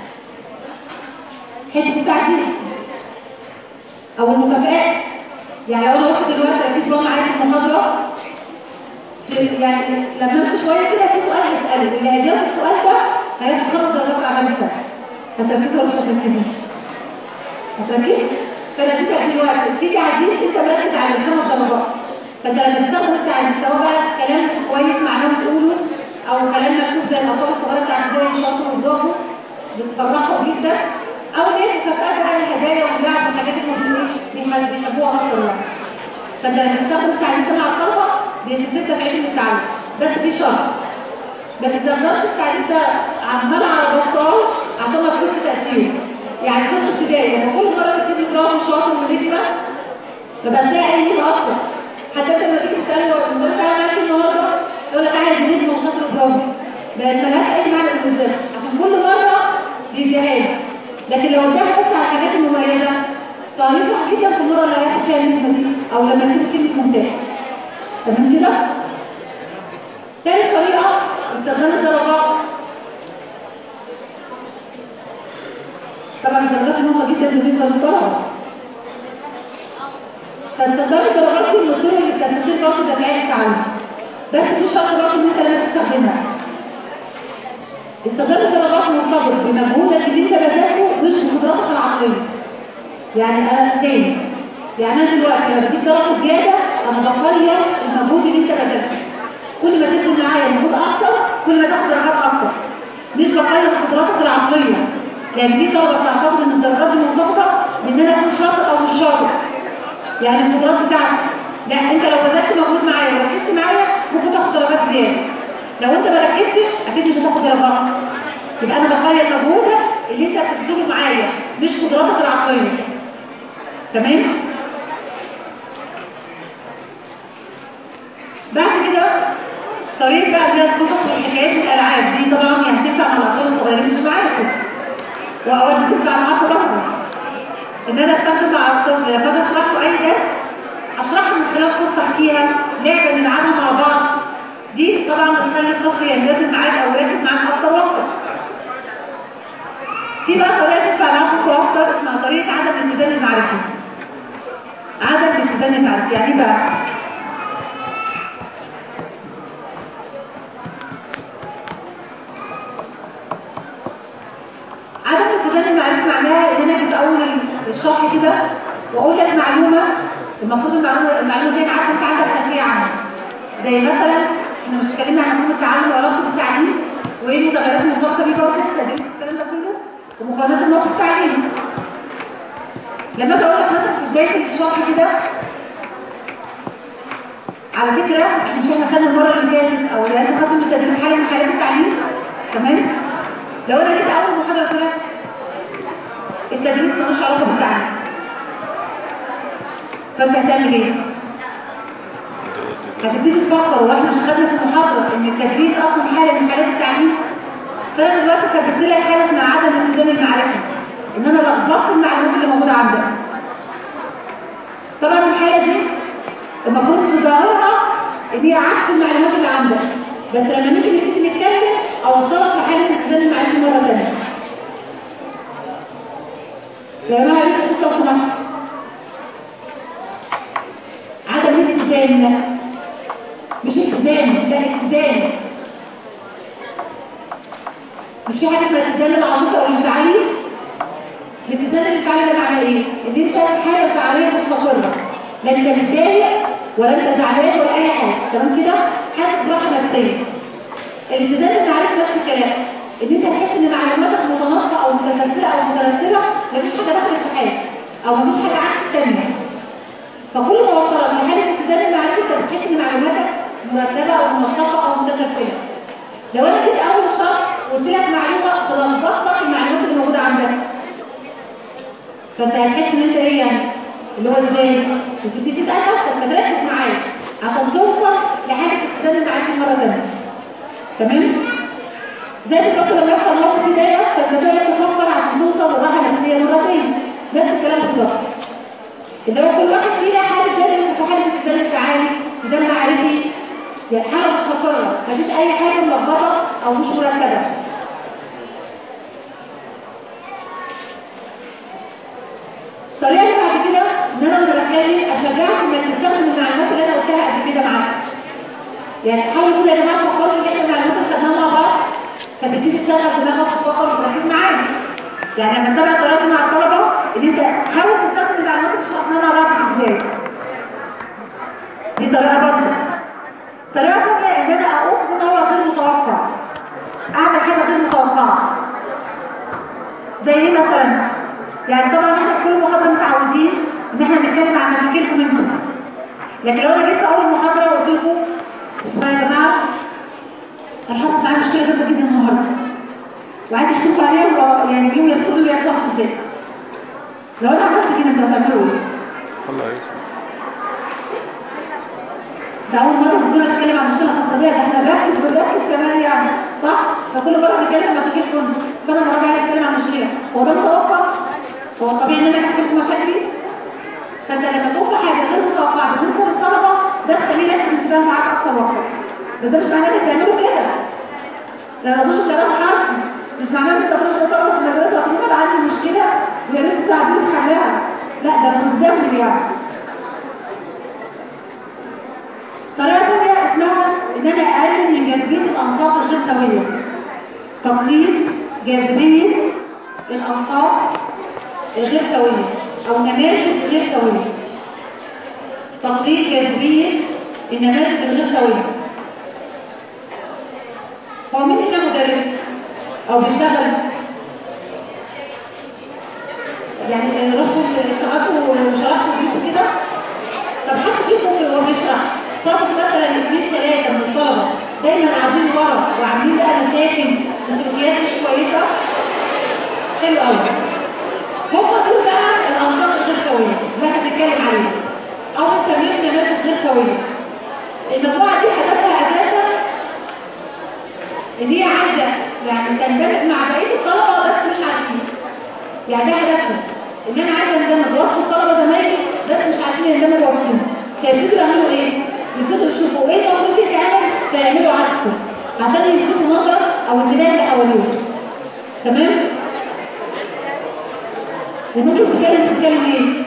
حته التعديل او المكافآت يعني لو انا واحد دلوقتي اكيد بقى معايا في المحاضره يعني لما امشي شويه كده في سؤال هساله اللي هيجاوب السؤال ده هياخد خمس درجات على عمل هتركزوا ولا مش هتركزوا؟ هتركز؟ فانا دي دلوقتي في تعديل انت مركز على الخمس درجات فانت لما تستخدم التعليم سواء بقى كلام كويس معناه بتقوله او كلام مكتوب زي الاطفال الصغيره بتاعت ازاي شاطر وبرافو بتفرحوا جدا او ناس مكافآت بقى الهدايا واللعب والحاجات اللي بيحب- بيحبوها اكتر يعني فانت لما تستخدم التعليم ده مع الطلبه بيتثبت علم التعليم بس في شرط ما تتذكرش التعليم ده عمال على بطال عشان ما تكونش تأثير يعني في ابتدائي لما كل مرة تبتدي برافو شاطر ونجمة فبقى تلاقي أي نجمة أكتر حتى انت لما تيجي تسأله المدرس تعالى معاك النهارده يقول لك عايز نجمة وشاطر برافو بقت ملهاش أي معنى بالنسبة عشان كل مرة بيديها لك لكن لو اداها بس على الحاجات المميزة فهيفرح جدا في المرة اللي هياخد فيها النجمة دي أو لما تكتب كلمة ممتاز تمام كده؟ تاني طريقة استخدام الدرجات طبعا الدرجات مهمة جدا بالنسبة للطلبة فاستخدام الدرجات دي من الطرق اللي بتستخدم برضه دفعية التعلم بس في شرط برضه ان انت لازم تستخدمها استخدام الدرجات مرتبط بمجهودك اللي انت بذلته مش بقدراتك العقلية يعني انا تاني يعني انا دلوقتي لما بديك درجة زيادة انا بقيم المجهود اللي انت بذلته كل ما تدي معايا مجهود اكتر كل ما تاخد درجات اكتر مش بقيم قدراتك العقليه يعني دي طلبه بتعتقد ان الدرجات دي مرتبطه بان انا اكون شاطر او مش شاطر يعني القدرات بتاعتي لا انت لو بذلت مجهود معايا وركزت معايا ممكن تاخد درجات زياده لو انت ما ركزتش اكيد مش هتاخد درجات يبقى انا بقيم مجهودك اللي انت بتبذله معايا مش قدراتك العقليه تمام بعد كده طريقة بقى اللي هي القصص والحكايات والألعاب دي طبعا يعني تنفع مع الأطفال الصغيرين مش معاكم وأوقات بتنفع معاكم برضه إن أنا أستخدم مع الطفل لما أجي أشرح له أي درس أشرح له من خلال قصة أحكيها لعبة نلعبها مع بعض دي طبعا بتخلي الطفل ينجذب معاك أو يركز معاك أكتر وأكتر في بقى طريقة تنفع معاكم أكتر اسمها طريقة عدم الاتزان المعرفي عدم الاتزان المعرفي يعني إيه بقى عدم الاتزان المعرفي معناها ان انا اجي في اول الشرح كده واقول لك معلومه المفروض المعلومه المعلومه دي انا عارفه انت عندك خلفيه عنها زي مثلا احنا مش اتكلمنا عن مفهوم التعلم وعلاقته بالتعليم وايه المتغيرات المرتبطه بيه برضه لسه الكلام ده كله ومقارنات الموقف التعليمي لما اجي اقول لك مثلا في بدايه الشرح كده على فكره احنا مش احنا خدنا المره اللي فاتت او اللي احنا خدنا التدريب حاله من حالات التعليم تمام لو انا جيت اول محاضره كده التدريس ملوش علاقه بالتعليم فانت هتعمل ايه؟ هتبتدي تفكر واحنا مش خدنا في المحاضره ان التدريس اصلا حاله من حالات التعليم فانا دلوقتي كتبت لك حاله اسمها عدم الاتزان المعرفي ان انا لخبطت المعلومات اللي موجوده عندك طبعا الحاله دي المفروض تظاهرها ان هي عكس المعلومات اللي عندك بس لما نيجي نبتدي نتكلم اوصلك لحاله الاتزان المعرفي مره ثانيه يا جماعه لسه لسه سمحت عدم الاتزان مش اتزان ده اتزان مش في حاجه اسمها الاتزان العاطفي او الانفعالي الاتزان الانفعالي ده معناه ايه؟ ان انت في حاله انفعاليه مستقره لا انت متضايق ولا انت زعلان ولا اي حاجه تمام كده؟ حاسس براحه نفسيه الاتزان الانفعالي نفس الكلام ان انت تحس ان معلوماتك متناقضه او متسلسله او مترتبه مفيش حاجه داخله في حاجه او مفيش حاجه عكس الثانيه فكل ما وصلت لحاله الاتزان المعرفي انت بتحس ان معلوماتك مرتبه او منسقه او متسلسله لو انا جيت اول الشهر قلت لك معلومه تلخبط المعلومات اللي موجوده عندك فانت هتحس ان انت ايه يعني اللي هو ازاي وتبتدي تسال نفسك فتركز معايا عشان توصل لحاله الاتزان المعرفي مره ثانيه تمام زي بالظبط لما يحصل موقف بدايه فانت تقعد تفكر عشان توصل لراحه نفسيه مرتين نفس الكلام بالظبط اللي هو كل واحد فينا حاله زي في حاله الاتزان الفعالي اتزان معرفي يعني حاله مستقره مفيش اي حاجه ملخبطه او مش مرتبه الطريقه اللي بعد كده ان انا اقدر اتكلم اشجعك انك تستخدم المعلومات اللي انا قلتها قبل كده معاك يعني حاولوا كده يا جماعه تفكروا ان احنا المعلومات اللي خدناها مع بعض فتبتدي تشغل دماغك وتفكر وتركز معايا يعني لما تتابع طريقتي مع الطلبه ان انت حاول تستخدم المعلومات اللي شرحناها مع بعض ازاي دي طريقة برضه طريقة ثانية ان انا اقوم بما هو غير متوقع اعمل حاجة غير متوقعة زي ايه مثلا يعني طبعا احنا في كل محاضرة متعودين ان احنا نتكلم عن مشاكلكم انتم لكن لو انا جيت اول محاضرة وقلت لكم اسمعوا يا جماعة انا حاسس معايا مشكلة جامدة جدا النهاردة وعايز اشوف عليها و- يعني بيقولوا يدخلوا لي يتصرف ازاي لو انا عملت كده انتوا هتعملوا ايه؟
الله يسلمك
ده أول مرة بنقول نتكلم عن مشكلة خاصة ده احنا بنركز بنركز كمان يعني صح؟ فكل مرة بنتكلم عن مشاكل كنت فأنا مرة جاية أتكلم عن مشكلة هو ده متوقع؟ هو طبيعي إن أنا أحكي لكم مشاكلي؟ فأنت لما تقول في حاجة غير متوقعة بالنسبة للطلبة ده تخليه يركز انتباه معاك أكتر وأكتر بس ده مش معناه إنك تعملوا كده لما مش كلام حرفي مش معناه إن أنت تروح تطلب في المدرسة وتقول أنا عندي مشكلة ويا ريت تساعدوني في حلها لا ده متزامن يعني طريقة ثانية اسمها إن أنا أقلل من جاذبية الأنصاف الغير سوية تقليل جاذبية الأنصاف الغير سوية أو نماذج غير سوية تقليل جاذبية النماذج الغير سوية هو مين هنا مدرس أو بيشتغل يعني رحتوا اشتغلتوا وشرحتوا فيكم كده طب حد فيكم وهو بيشرح صادق مثلا اثنين ثلاثة من الطلبة دايما قاعدين ورا وعاملين بقى مشاكل وسلوكيات مش كويسة حلو قوي هم دول بقى الأنظار الغير سوية اللي احنا بنتكلم عليها أو بنسميهم نماذج غير سوية المجموعة دي هدفها أساسا إن هي عايزة يعني تندمج مع بقية الطلبة بس مش عارفين يعني ده هدفها ان انا عايزه اندمج وسط الطلبه زمايلي بس مش عارفين يندمجوا وسطهم فيبتدوا يعملوا ايه؟ يبتدوا يشوفوا ايه المفروض يتعمل فيعملوا عكسه عشان يلفتوا نظر او انتباه اللي حواليهم تمام؟ وممكن تتكلم تتكلم ايه؟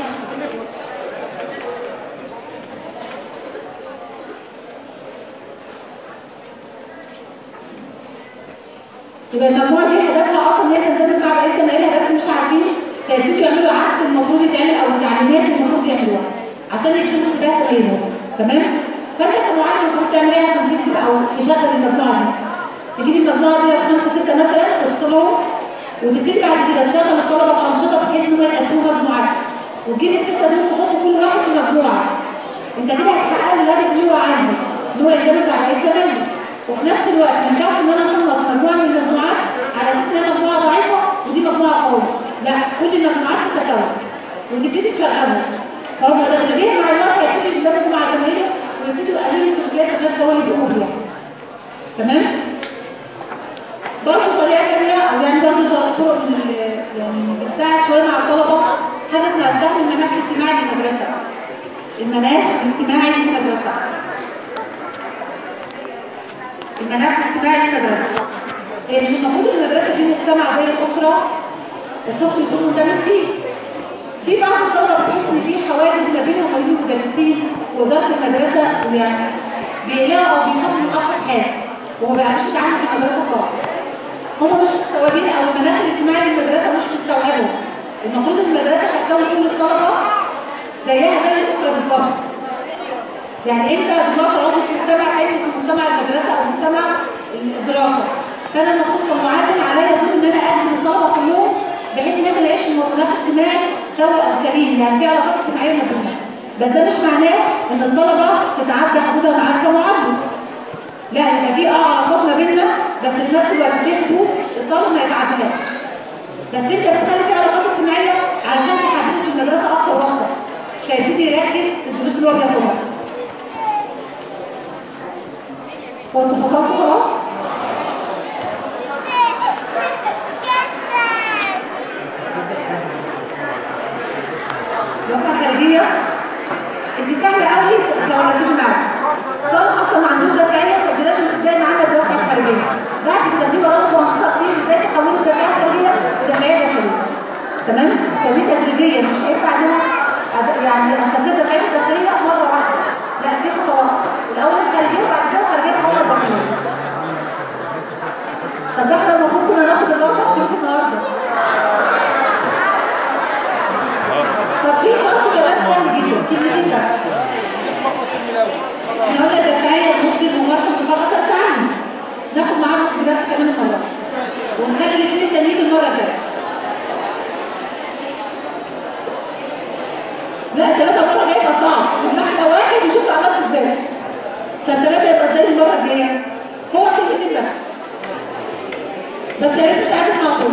يبقى المجموعه دي هدفها اصلا ان هي تندمج مع بقيه زمايلها بس مش عارفين فيبتدوا يعملوا عكس المفروض يتعمل او التعليمات اللي المفروض يعملوها عشان يكتبوا انتباه زمايلهم تمام؟ فانت كمعلم المفروض تعمل ايه عشان تكتب او تشغل المجموعه دي؟ تجيب المجموعه دي خمسه سته مثلا تفصلهم وتبتدي بعد كده تشغل الطلبه في انشطه بحيث ان هم يقسموا مجموعات وتجيب السته دول تحط كل واحد في مجموعه انت كده هتحقق له الهدف اللي هو عايزه ان هو يندمج مع بقيه زمايله وفي نفس الوقت ما ينفعش ان انا اخلص مجموعه من المجموعات على اساس ان انا مجموعه ضعيفه ودي مجموعه قويه لا كل المجموعات تتساوى وتبتدي تشغلها فهم تدريجيا مع الوقت هيبتدوا يندمجوا مع زمايلهم ويبتدوا يقللوا السلوكيات الغير سويه دي فيها تمام برضه طريقه ثانيه او يعني برضه طرق من ال- يعني بتساعد شويه مع الطلبه حاجه اسمها استخدم المناخ الاجتماعي للمدرسه المناخ الاجتماعي للمدرسه المناخ الاجتماعي للمدرسه هي مش المفروض المدرسه دي مجتمع زي الاسره الطفل يكون مندمج فيه في بعض الطلبه بتحس ان في حواجز ما بينهم وبين المدرسين واداره المدرسه يعني بيلاقوا او بيخافوا من ابسط حاجه وما بيعرفوش يتعاملوا في المدرسه خالص هم مش مستوعبين او المناخ الاجتماعي للمدرسه مش مستوعبه المفروض المدرسه هتكون كل الطلبه زيها زي الاسره بالظبط يعني انت دلوقتي عضو في مجتمع حيث في مجتمع المدرسه او مجتمع الدراسه فانا المفروض كمعلم عليا دور ان انا اقدم الطلبه كلهم بحيث ان انا اعيش في مناخ اجتماعي سوي او كريم يعني في علاقات اجتماعيه ما بيننا بس ده مش معناه ان الطلبه تتعدى حدودها معاك كمعلم لا يبقى في اه علاقات ما بيننا بس في نفس الوقت في حدود الطالب ما يتعداش بس انت بتخلي في علاقات اجتماعيه علشان تحدده في المدرسه اكتر واكتر فيبتدي يركز في الدروس اللي هو بياخدها هو انتوا فكرتوا خلاص؟ الواقع خارجية انت سهلة قوي لو ركزوا معاك طالب اصلا ما عندوش دافعية فلازم ازاي معانا الواقع الخارجية بعد كده دي ورانا مواصفات كتير ازاي تحولوا الدافعية الخارجية لدافعية داخلية تمام؟ فدي تدريجية مش هينفع انها أد- يعني استخدم الدافعية الداخلية مرة واحدة لا في خطوات الاول الخارجية وبعد كده الخارجية تحول الداخلية طب ده احنا المفروض كنا ناخد الاربع شروط النهارده طب في شرط كمان مهم جدا كلمتين بس احنا قلنا الدفاعية النص الممارسة فقط التعلم ناخد معاهم اختبارات كمان مرة ونخلي الاثنين تانيين المرة الجاية لا ثلاثة مرة هيبقى صعب واحدة واحد يشوف عملت ازاي فالثلاثة يبقى ازاي المرة الجاية هو كلمتين بس بس يا ريت مش عارف معقول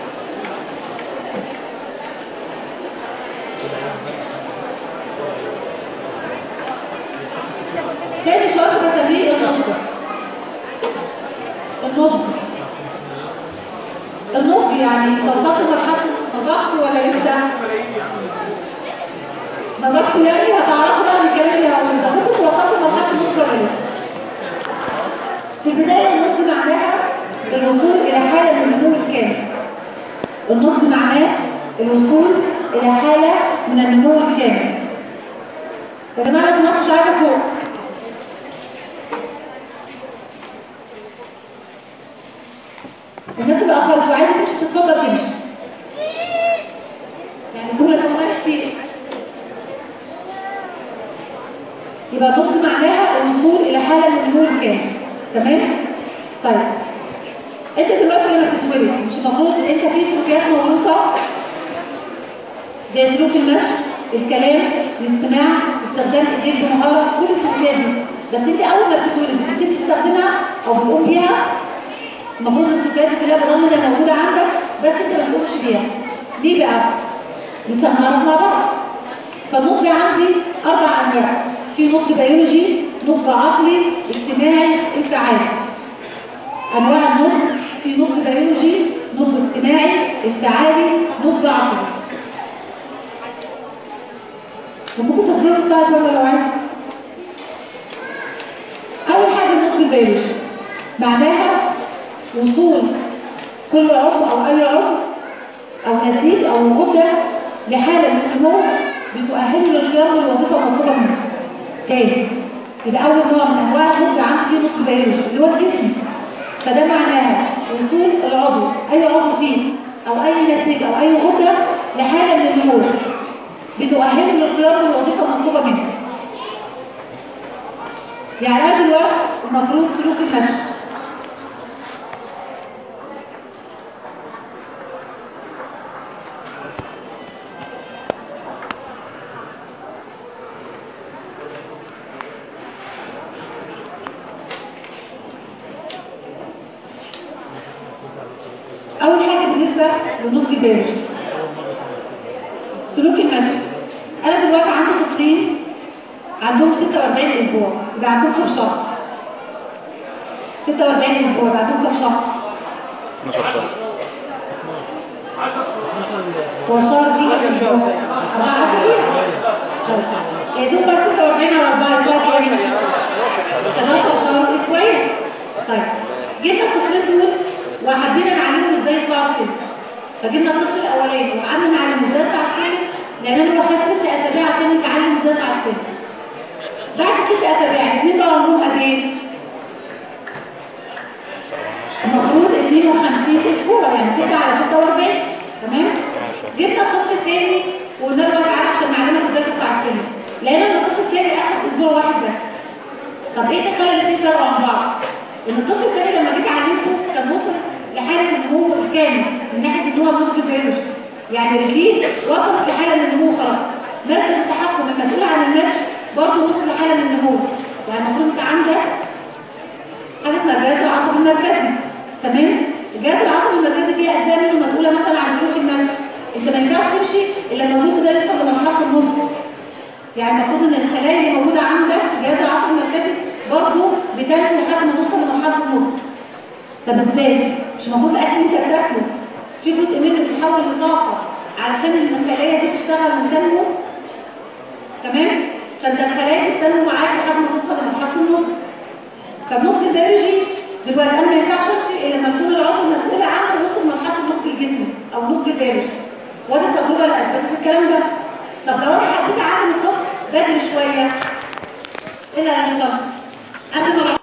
تاني شرط بسميه النصب النصب النصب يعني طبقت مرحلة نضحت ولا لسه نضحت يعني هتعرفوا بقى الكلام اللي هقوله اذا كنت توقفت مرحلة النصب ولا لسه في البداية النصب معناها الوصول إلى حالة من النمو الكامل النصب معناه الوصول إلى حالة من النمو الكامل يا جماعة النصب مش عايزة فوق الناس اللي أخرت وعايزة تمشي تتفضل تمشي يعني كل سنة كتير يبقى النصب معناها الوصول إلى حالة من النمو الكامل تمام؟ طيب انت دلوقتي لما بتتولد مش المفروض ان انت في سلوكيات موروثه زي سلوك المشي الكلام الاستماع استخدام ايديك بمهاره كل السلوكيات دي بس انت اول ما بتتولد بتبتدي تستخدمها او بتقوم بيها المفروض السلوكيات دي كلها بالرغم انها موجوده عندك بس انت ما بتقومش بيها ليه بقى؟ لسه هنعرف مع بعض فالنضج عندي اربع انواع في نضج بيولوجي نضج عقلي اجتماعي انفعالي انواع النضج في نضج بيولوجي نضج اجتماعي انفعالي نضج عقلي وممكن تفضيل بتاعت ولا لو عايز اول حاجه النضج البيولوجي معناها وصول كل عضو او اي عضو او نسيج او غده لحاله من النمو بتؤهله للقيام بالوظيفه المطلوبه منه تاني يبقى اول نوع من انواع النضج عندي فيه نضج بيولوجي اللي هو الجسم فده معناها وصول العضو اي عضو فيه او اي نسيج او اي غده لحاله من النمو بتؤهله للقيام بالوظيفه المطلوبه منه يعني انا دلوقتي المفروض سلوك المشي اول حاجه بالنسبه للنضج البيولوجي سلوك المشي انا دلوقتي عندي طفلين عندهم 46 اسبوع يبقى عندهم كام شهر 46 اسبوع يبقى عندهم كام شهر
12 شهر
هو شهر دي كام اسبوع أربعة أسابيع. طيب. يا دوب بس 46 على 4 يبقى كام 11 شهر دي كويس طيب جبنا الطفلين دول وحبينا نعلمهم ازاي يطلعوا كده فجبنا الطفل الاولاني وقعدنا نعلمه ازاي يطلع السلم لان انا خدت ست اسابيع عشان نتعلم ازاي يطلع السلم بعد ست اسابيع الاثنين بقى عمرهم قد ايه؟ المفروض 52 اسبوع يعني 6 على 46 تمام؟ جبنا الطفل الثاني وقلنا له بقى تعالى عشان نعلمك ازاي تطلع السلم لقينا ان الطفل الثاني اخد اسبوع واحد بس طب ايه اللي خلى الاثنين فرقوا عن بعض؟ ان الطفل الثاني لما جيت علمته كان وصل لحاله النمو الكامل من ناحيه ان هو نضج بيولوجي يعني رجليه وصلت لحاله من النمو خلاص مركز التحكم المسؤول عن المشي برضه وصل لحاله من النمو يعني المفروض انت عندك حاجه اسمها الجهاز العصبي المركزي تمام الجهاز العصبي المركزي فيه اجزاء منه مسؤوله مثلا عن سلوك المشي انت ما ينفعش تمشي الا لما النص ده يوصل لمرحله النص يعني المفروض ان الخلايا اللي موجوده عندك في الجهاز العصبي المركزي برضه بتنمو لحد ما توصل لمرحله النص طب ازاي مش المفروض الاكل انت بتاكله في جزء منه بيتحول لطاقه علشان الخلايا دي تشتغل وتنمو تمام فانت الخلايا دي بتنمو معاك لحد ما توصل لمرحله النص فالنص البيولوجي دلوقتي انا ما ينفعش امشي الا لما يكون العضو المسؤول عنه وصل لمرحله نضج الجسم او نضج البيولوجي وده التجربه اللي اثبتت الكلام ده طب لو انا حبيت اعلم الطفل بدري شويه ايه اللي هيحصل؟ قبل ما